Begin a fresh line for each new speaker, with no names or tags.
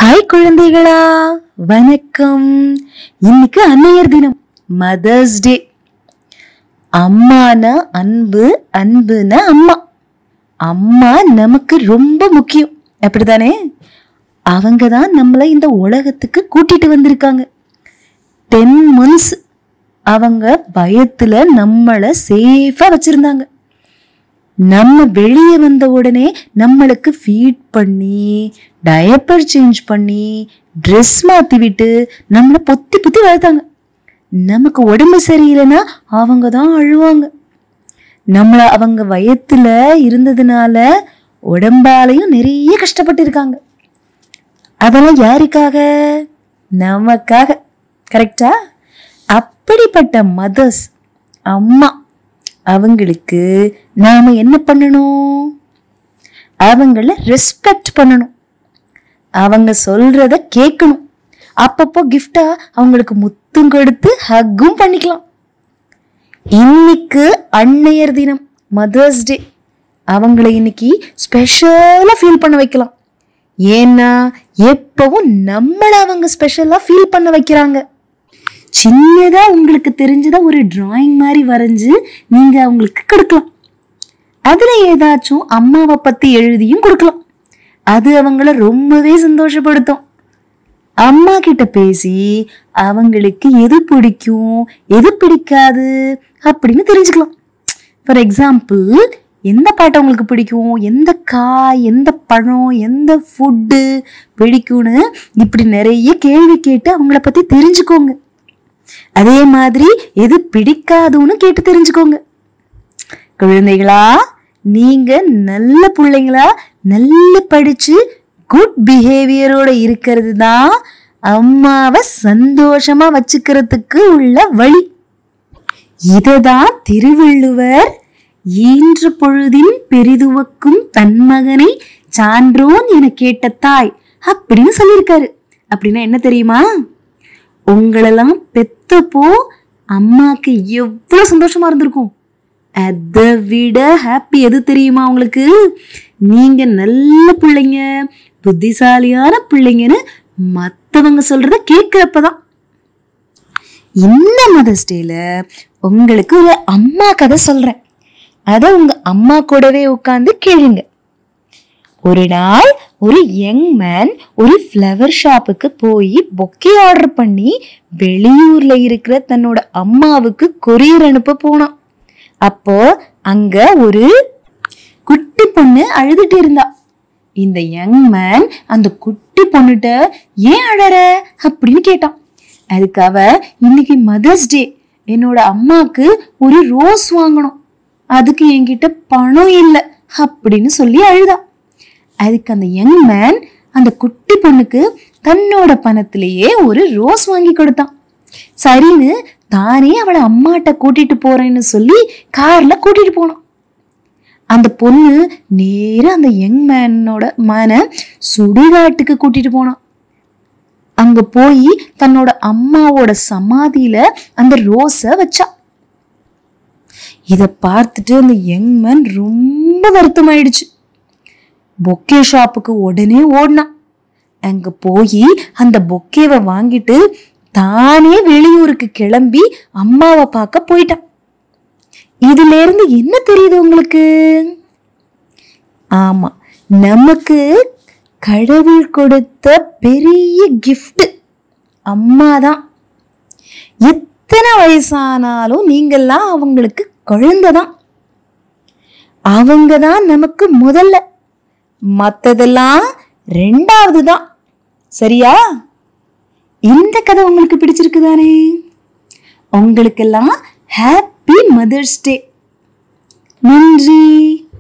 hi குழந்தைகளா வணக்கம் இன்னைக்கு அன்னையர் தினம் மதர்ஸ் டே அம்மானா அன்பு அன்புனா அம்மா அம்மா நமக்கு ரொம்ப முக்கியம் அப்படிதானே அவங்க தான் நம்மளை இந்த உலகத்துக்கு கூட்டிட்டு வந்திருக்காங்க டென் மந்த்ஸ் அவங்க பயத்துல நம்மளை சேஃபா வச்சிருந்தாங்க நம்ம வெளியே வந்த உடனே நம்மளுக்கு ஃபீட் பண்ணி டயப்பர் சேஞ்ச் பண்ணி ட்ரெஸ் மாத்தி விட்டு நம்மளை பொத்தி பொத்தி வளர்த்தாங்க நமக்கு உடம்பு சரியில்லைன்னா அவங்க தான் அழுவாங்க நம்மள அவங்க வயத்துல இருந்ததுனால உடம்பாலையும் நிறைய கஷ்டப்பட்டு இருக்காங்க அதெல்லாம் யாருக்காக நமக்காக கரெக்டா அப்படிப்பட்ட மதர்ஸ் அம்மா அவங்களுக்கு நாம என்ன பண்ணணும் அவங்கள ரெஸ்பெக்ட் பண்ணணும் அவங்க சொல்றத கேட்கணும் அப்பப்போ கிஃப்டா அவங்களுக்கு முத்தும் கொடுத்து ஹக்கும் பண்ணிக்கலாம் இன்னைக்கு அன்னையர் தினம் மதர்ஸ் டே அவங்கள இன்னைக்கு ஸ்பெஷலா ஃபீல் பண்ண வைக்கலாம் ஏன்னா எப்பவும் நம்மள அவங்க ஸ்பெஷலா ஃபீல் பண்ண வைக்கிறாங்க சின்னதா உங்களுக்கு தெரிஞ்சதா ஒரு டிராயிங் மாதிரி வரைஞ்சு நீங்க அவங்களுக்கு கொடுக்கலாம் அதுல ஏதாச்சும் அம்மாவை பத்தி எழுதியும் கொடுக்கலாம் அது அவங்கள ரொம்பவே சந்தோஷப்படுத்தும் அம்மா கிட்ட பேசி அவங்களுக்கு எது பிடிக்கும் எது பிடிக்காது அப்படின்னு தெரிஞ்சுக்கலாம் ஃபார் எக்ஸாம்பிள் எந்த பாட்டு அவங்களுக்கு பிடிக்கும் எந்த காய் எந்த பழம் எந்த ஃபுட்டு பிடிக்கும்னு இப்படி நிறைய கேள்வி கேட்டு அவங்கள பத்தி தெரிஞ்சுக்கோங்க அதே மாதிரி எது பிடிக்காதுன்னு கேட்டு தெரிஞ்சுக்கோங்க குழந்தைகளா நீங்க நல்ல பிள்ளைங்களா நல்ல படிச்சு குட் பிஹேவியரோட இருக்கிறது தான் அம்மாவை சந்தோஷமா வச்சுக்கிறதுக்கு உள்ள வழி இதுதான் திருவள்ளுவர் ஈன்ற பொழுதின் பெரிதுவக்கும் தன் மகனை சான்றோன் என கேட்ட தாய் அப்படின்னு சொல்லியிருக்காரு அப்படின்னா என்ன தெரியுமா உங்களெல்லாம் பெத்தப்போ அம்மாக்கு எவ்வளவு சந்தோஷமா இருந்திருக்கும் அதை விட ஹாப்பி எது தெரியுமா உங்களுக்கு நீங்க நல்ல பிள்ளைங்க புத்திசாலியான பிள்ளைங்கன்னு மத்தவங்க சொல்றத கேட்கிறப்பதான் இந்த மதர்ஸ் டேல உங்களுக்கு ஒரு அம்மா கதை சொல்றேன் அத உங்க அம்மா கூடவே உட்காந்து கேளுங்க ஒரு நாள் ஒரு யங் மேன் ஒரு ஃப்ளவர் ஷாப்புக்கு போய் பொக்கே ஆர்டர் பண்ணி வெளியூர்ல இருக்கிற தன்னோட அம்மாவுக்கு கொரியர் அனுப்ப போனான் அப்போ அங்க ஒரு குட்டி பொண்ணு அழுதுட்டு இருந்தா இந்த யங் மேன் அந்த குட்டி பொண்ணுட்ட ஏன் அழற அப்படின்னு கேட்டான் அதுக்கு அவ இன்னைக்கு மதர்ஸ் டே என்னோட அம்மாக்கு ஒரு ரோஸ் வாங்கணும் அதுக்கு என்கிட்ட பணம் இல்லை அப்படின்னு சொல்லி அழுதா அதுக்கு அந்த யங் மேன் அந்த குட்டி பொண்ணுக்கு தன்னோட பணத்திலேயே ஒரு ரோஸ் வாங்கி கொடுத்தான் சரின்னு தானே அவளை அம்மாட்ட கூட்டிட்டு போறேன்னு சொல்லி கார்ல கூட்டிட்டு போனான் அந்த பொண்ணு நேரா அந்த யங் மேனோட மன சுடுகாட்டுக்கு கூட்டிட்டு போனான் அங்க போய் தன்னோட அம்மாவோட சமாதியில அந்த ரோஸ வச்சா இத பார்த்துட்டு அந்த யங் மேன் ரொம்ப வருத்தமாயிடுச்சு பொக்கே ஷாப்புக்கு உடனே ஓடினான் அங்க போய் அந்த பொக்கேவை வாங்கிட்டு தானே வெளியூருக்கு கிளம்பி அம்மாவை பார்க்க போயிட்டான் இதுல இருந்து என்ன தெரியுது உங்களுக்கு ஆமா நமக்கு கடவுள் கொடுத்த பெரிய கிஃப்ட் அம்மா தான் எத்தனை வயசானாலும் நீங்கெல்லாம் அவங்களுக்கு குழந்தை தான் அவங்க தான் நமக்கு முதல்ல மற்றதெல்லாம் ரெண்டாவது தான் சரியா இந்த கதை உங்களுக்கு பிடிச்சிருக்கு தானே உங்களுக்கெல்லாம் ஹாப்பி மதர்ஸ் டே நன்றி